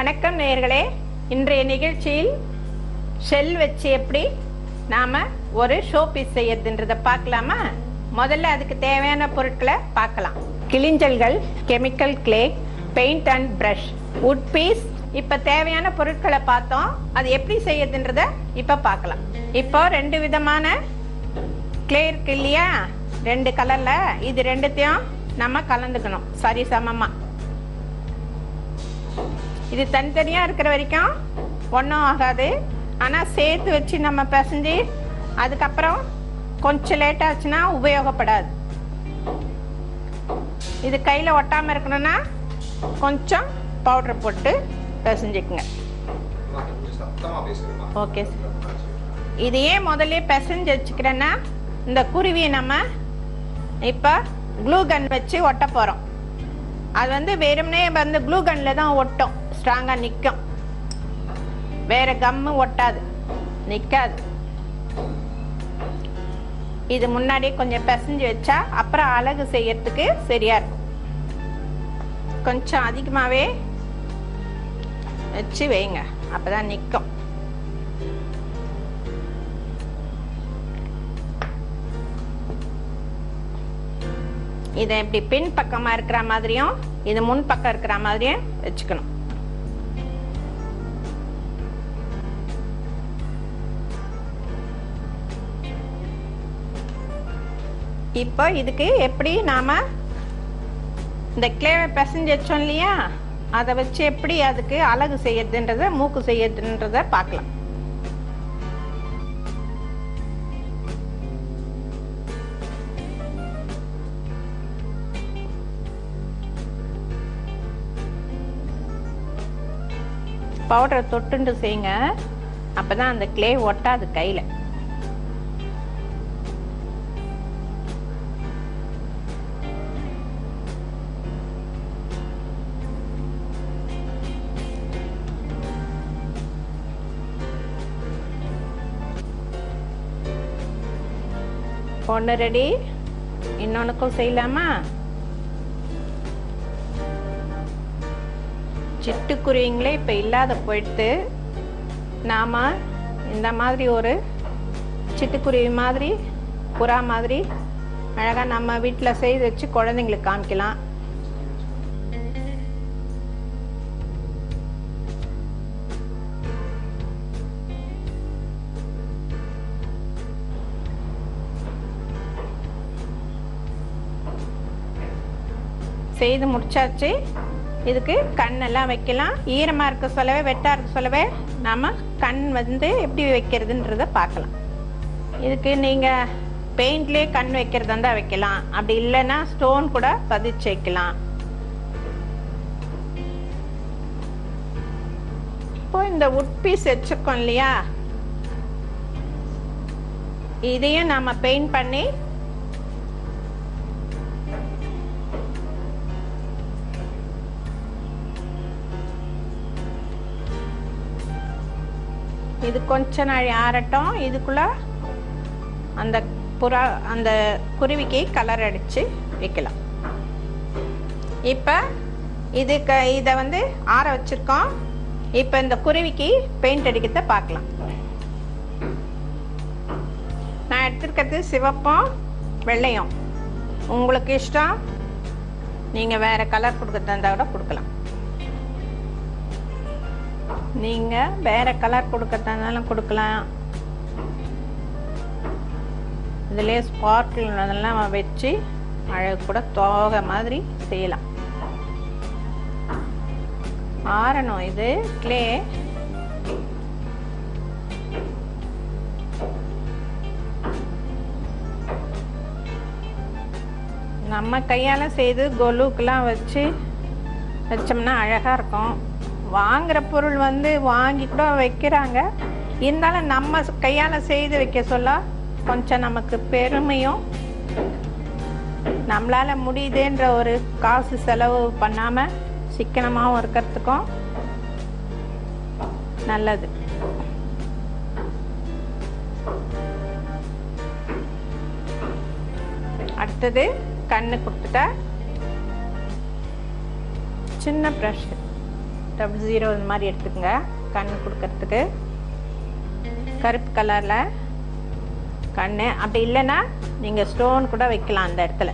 வணக்கம் நேயர்களே இன்றைய நிகழ்ச்சியில் ஷெல் வச்சு எப்படி நாம ஒரு ஷோ பீஸ் செய்யறதுன்றத பார்க்கலாமா முதல்ல அதுக்கு தேவையான பொருட்களை பார்க்கலாம் கிளிஞ்சல்கள் chemical clay paint and brush wood piece இப்ப தேவையான பொருட்களை பார்த்தோம் அது எப்படி செய்யறதுன்றத இப்ப பார்க்கலாம் இப்போ ரெண்டு விதமான கிளே இருக்கு இல்லையா ரெண்டு கலர்ல இது ரெண்டுத்தையும் நம்ம கலந்துக்கணும் சரி சமமா இது தனித்தனியா இருக்கிற வரைக்கும் ஒன்றும் ஆகாது ஆனா சேர்த்து வச்சு நம்ம பிசைஞ்சு அதுக்கப்புறம் கொஞ்சம் லேட் ஆச்சுன்னா உபயோகப்படாது இது கையில ஒட்டாம இருக்கணும்னா கொஞ்சம் பவுடர் போட்டு பிசைஞ்சுக்குங்க ஓகே சார் இது ஏன் முதல்ல பிசைஞ்சு வச்சுக்கிறேன்னா இந்த குருவியை நம்ம இப்போ க்ளூ கன் வச்சு ஒட்ட போகிறோம் அது வந்து வெறுமனே வந்து க்ளூ கன்ல தான் ஒட்டும் ஸ்ட்ராங்காக நிற்கும் வேற கம்மு ஒட்டாது நிற்காது இது முன்னாடியே கொஞ்சம் பிசைஞ்சு வச்சா அப்புறம் அழகு செய்யறதுக்கு சரியா இருக்கும் கொஞ்சம் அதிகமாகவே வச்சு வைங்க அப்பதான் நிற்கும் இதை இப்படி பின் பக்கமா இருக்கிற மாதிரியும் இது முன் பக்கம் இருக்கிற மாதிரியும் வச்சுக்கணும் இப்போ இதுக்கு எப்படி நாம இந்த கிளேவை பிசைஞ்சு வச்சோம் இல்லையா அதை வச்சு எப்படி அதுக்கு அழகு செய்யறதுன்றத மூக்கு செய்யறதுன்றத பார்க்கலாம் பவுடரை தொட்டுண்டு செய்யுங்க அப்பதான் அந்த கிளே ஒட்டாது கையில ஒன்று ரெடி இன்னொன்னுக்கும் செய்யலாமா சிட்டுக்குருவிங்களே இப்போ இல்லாத போயிட்டு நாம இந்த மாதிரி ஒரு சிட்டுக்குருவி மாதிரி புறா மாதிரி அழகாக நம்ம வீட்டில் செய்து வச்சு குழந்தைங்களுக்கு காமிக்கலாம் செய்து முடிச்சாச்சு இதுக்கு கண்ணெல்லாம் வைக்கலாம் ஈரமாக இருக்க சொல்லவே வெட்டாக இருக்க சொல்லவே நாம கண் வந்து எப்படி வைக்கிறதுன்றத பார்க்கலாம் இதுக்கு நீங்கள் பெயிண்ட்லேயே கண் வைக்கிறதா இருந்தால் வைக்கலாம் அப்படி இல்லைன்னா ஸ்டோன் கூட பதிச்சு வைக்கலாம் இப்போ இந்த உட் பீஸ் வச்சிருக்கோம் இல்லையா இதையும் நாம பெயிண்ட் பண்ணி இது கொஞ்ச நாள் ஆறட்டும் இதுக்குள்ள அந்த புறா அந்த குருவிக்கு கலர் அடிச்சு வைக்கலாம் இப்போ இது க இதை வந்து ஆற வச்சிருக்கோம் இப்போ இந்த குருவிக்கு பெயிண்ட் அடிக்கிறத பார்க்கலாம் நான் எடுத்திருக்கிறது சிவப்பும் வெள்ளையும் உங்களுக்கு இஷ்டம் நீங்கள் வேற கலர் கொடுக்கறதா இருந்தால் கூட கொடுக்கலாம் நீங்க வேற கலர் கொடுக்கறதுனாலும் கொடுக்கலாம் இதுலயே ஸ்பார்க்கிள் அதெல்லாம் வச்சு அழகு கூட தோகை மாதிரி செய்யலாம் ஆறணும் இது கிளே நம்ம கையால செய்து கொலுக்கெல்லாம் வச்சு வச்சோம்னா அழகா இருக்கும் வாங்குற பொருள் வந்து வாங்கி கூட வைக்கிறாங்க இருந்தாலும் நம்ம கையால செய்து வைக்க சொல்ல கொஞ்சம் நமக்கு பெருமையும் நம்மளால முடியுதுன்ற ஒரு காசு செலவு பண்ணாம சிக்கனமாகவும் இருக்கிறதுக்கும் நல்லது அடுத்தது கண்ணு கொடுத்துட்டா சின்ன ப்ரஷ் டபுள் ஜீரோ இந்த மாதிரி எடுத்துக்கோங்க கண் கொடுக்கறதுக்கு கருப்பு கலரில் கண் அப்படி இல்லைன்னா நீங்கள் ஸ்டோன் கூட வைக்கலாம் அந்த இடத்துல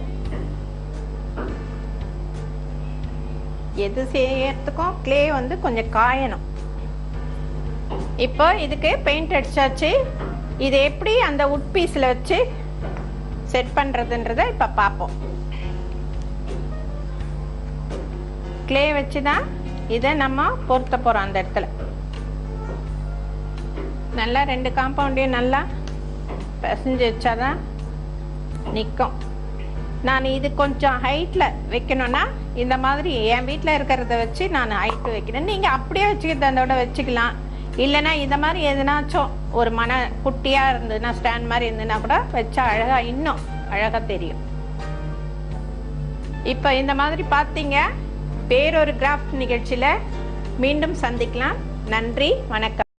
எது செய்யறதுக்கும் க்ளே வந்து கொஞ்சம் காயணும் இப்போ இதுக்கு பெயிண்ட் அடிச்சாச்சு இது எப்படி அந்த உட் பீஸில் வச்சு செட் பண்ணுறதுன்றதை இப்போ பார்ப்போம் க்ளே வச்சு தான் இதை நம்ம பொருத்த போகிறோம் அந்த இடத்துல நல்லா ரெண்டு காம்பவுண்டையும் நல்லா பிசைஞ்சு வச்சாதான் நிற்கும் நான் இது கொஞ்சம் ஹைட்டில் வைக்கணும்னா இந்த மாதிரி என் வீட்டில் இருக்கிறத வச்சு நான் ஹைட்டு வைக்கிறேன் நீங்கள் அப்படியே வச்சுக்கிறதோட வச்சுக்கலாம் இல்லைன்னா இந்த மாதிரி எதுனாச்சும் ஒரு மன குட்டியாக இருந்ததுன்னா ஸ்டாண்ட் மாதிரி இருந்ததுன்னா கூட வச்சா அழகாக இன்னும் அழகாக தெரியும் இப்போ இந்த மாதிரி பார்த்தீங்க வேறொரு கிராஃப்ட் நிகழ்ச்சியில் மீண்டும் சந்திக்கலாம் நன்றி வணக்கம்